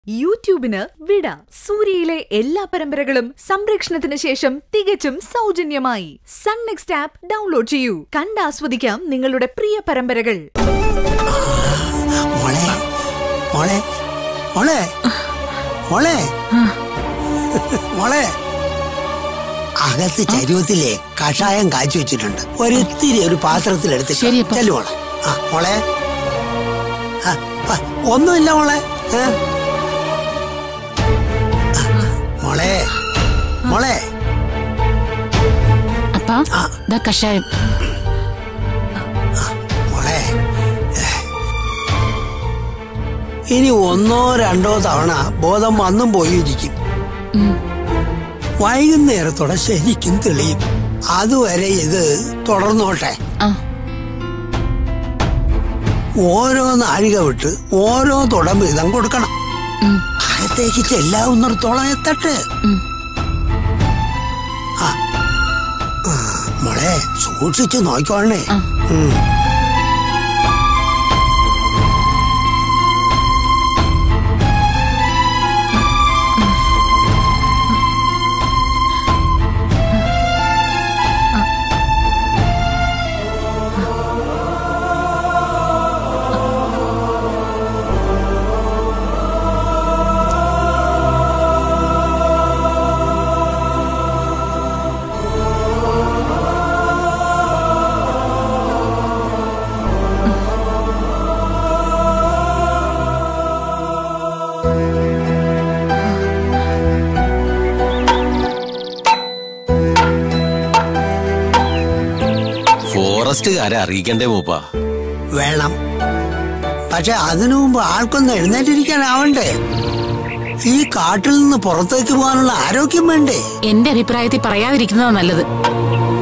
യൂട്യൂബിന് വിട സൂര്യയിലെ എല്ലാ പരമ്പരകളും സംരക്ഷണത്തിന് ശേഷം തികച്ചും സൗജന്യമായി സൺ നെക്സ്റ്റ് ആപ്പ് ഡൗൺലോഡ് ചെയ്യൂ കണ്ടാസ്വദിക്കാം നിങ്ങളുടെ പ്രിയ പരമ്പരകൾ മോളെ മോളെ മോളെ മോളെ മോളെ അകത്ത് ചരുവത്തിലെ കഷായം കാച്ചി വെച്ചിട്ടുണ്ട് ഒരിത്തിരി ഒരു പാത്രത്തിലെടുത്ത് ശരിയപ്പ. ചെല്ലു മോളെ ആ മോളെ ആ, ആ, ഒന്നുമില്ല മോളെ ഏ? ആ, മോളെ മോളെ അപ്പാ ദാ കഷായം മോളെ ഏ. ഇനി ഒന്നോ രണ്ടോ തവണ ബോധം വന്നും പോയിരിക്കും ഉം. വൈകുന്നേരത്തോടെ ശരിക്കും തെളിയും അതുവരെ ഇത് തുടർന്നോട്ടെ ആ ഓരോ നാഴിക വിട്ട് ഓരോ തുടം വീതം കൊടുക്കണം ഉം. അകത്തേക്ക് ചെല്ലാവുന്നിടത്തോളം എത്തട്ടെ ഉം. ആ ആ, മോളെ സൂക്ഷിച്ചു നോക്കോണേ ആ. ഉം. ഫോറസ്റ്റുകാരെ അറിയിക്കണ്ടേ മൂപ്പ വേണം പക്ഷെ അതിനു മുമ്പ് ആൾക്കൊന്ന് എഴുന്നേറ്റിരിക്കാനാവണ്ടേ ഈ കാട്ടിൽ നിന്ന് പുറത്തേക്ക് പോകാനുള്ള ആരോഗ്യം വേണ്ടേ എന്റെ അഭിപ്രായത്തിൽ പറയാതിരിക്കുന്നതാ നല്ലത്